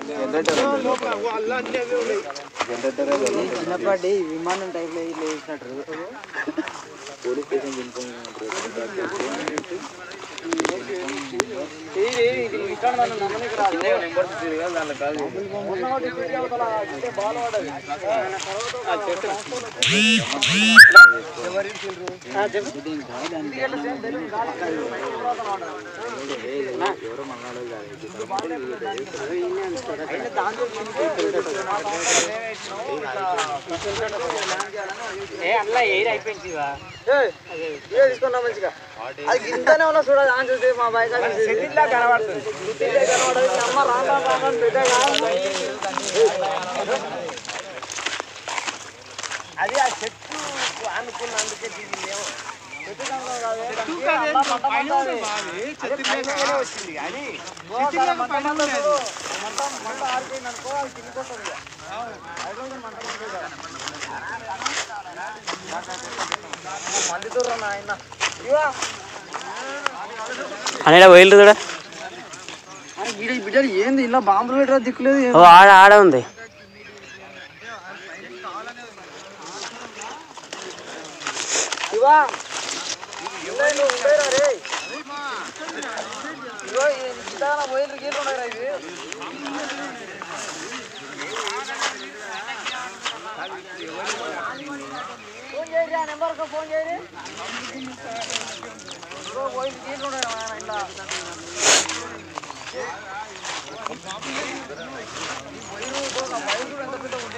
చిన్నప్పటి విమానం టైప్ లో ఇట్లా వేసినట్టు పోలీస్ స్టేషన్ తీసుకున్నా మంచిగా అది ఇంతనే ఉన్నా చూడాలి అని చూసి మా బైక్ కనబడుతుంది కనబడదు అమ్మ రాండా రాండా పెట్టగా అది ఆ చెట్టు అనుకున్నందుకే దిగిందేమో వచ్చింది కానీ మంట ఆరిపోయింది అనుకో అది తినిపోతుంది మంది దూరం ఆయన ఇవా అనేడా పోయిల్రు కూడా బిడ్డ బిడ్డలు ఏంది ఇలా బాంబులు పెట్టరా దిక్కులేదు ఏం- ఓ ఆడ ఆడ ఉంది ఇవా ఉండేరా రే ఇగో ఈ గిటాన పోయిన గీళ్ళు ఉన్నాయిరా ఇవి ఫోన్ చేయరి ఆ నెంబర్కి ఫోన్ చేయరి ఇగో పోయిన గీళ్ళు ఉన్నాయిరా ఆయన ఇలా వైరు ఇగో ఆ వైరు ఎంత పెద్ద ఉంది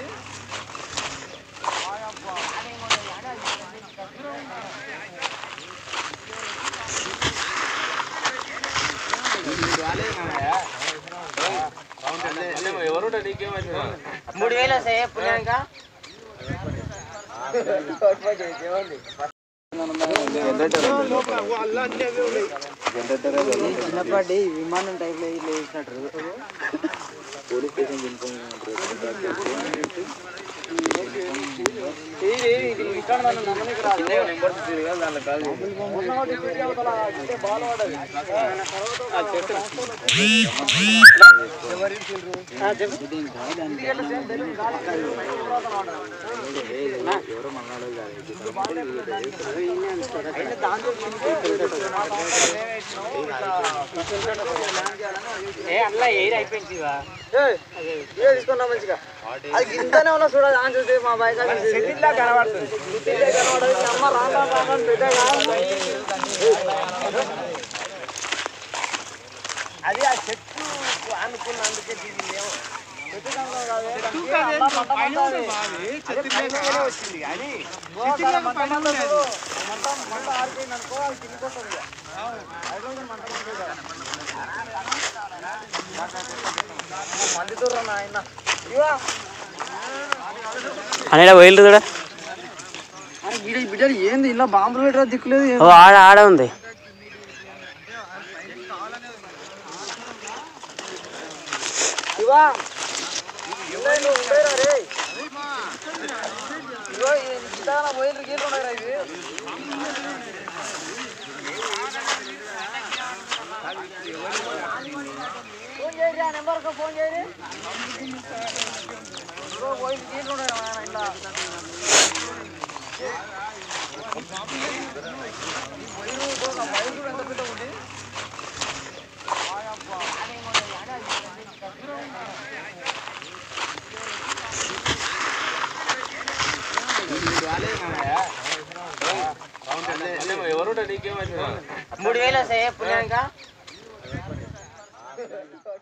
మూడు వేలు వస్తాయి పుణ్యానిక చిన్నప్పటి విమానం టైప్ లో ఇట్లా వేసినట్టు పోలీస్ స్టేషన్ ఏ అట్లా ఎయిర్ అయిపోయింది ఇవా. తీసుకున్నా మంచిగా అది ఇంతనే ఉన్నా చూడాలి అని చూసి మా బైక్ కనబడుతుంది కనబడదు అమ్మ రాండా రాండా పెట్టగా అది ఆ చెట్టు అనుకున్నందుకే దిగిందేమో వచ్చింది కానీ మంది దూరం ఆయన ఇవా అనేడా పోయిల్రు కూడా బిడ్డ బిడ్డలు ఏంది ఇలా బాంబులు పెట్టరా దిక్కులేదు ఏం- ఓ ఆడ ఆడ ఉంది ఇవా ఉండేరా రే ఇగో ఈ గిటాన పోయిన గీళ్ళు ఉన్నాయిరా ఇవి ఫోన్ చేయరి ఆ నెంబర్కి ఫోన్ చేయరి ఇగో పోయిన గీళ్ళు ఉన్నాయిరా ఆయన ఇలా వైరు ఇగో ఆ వైరు ఎంత పెద్ద ఉంది మూడు వేలు వస్తాయి పుణ్యానిక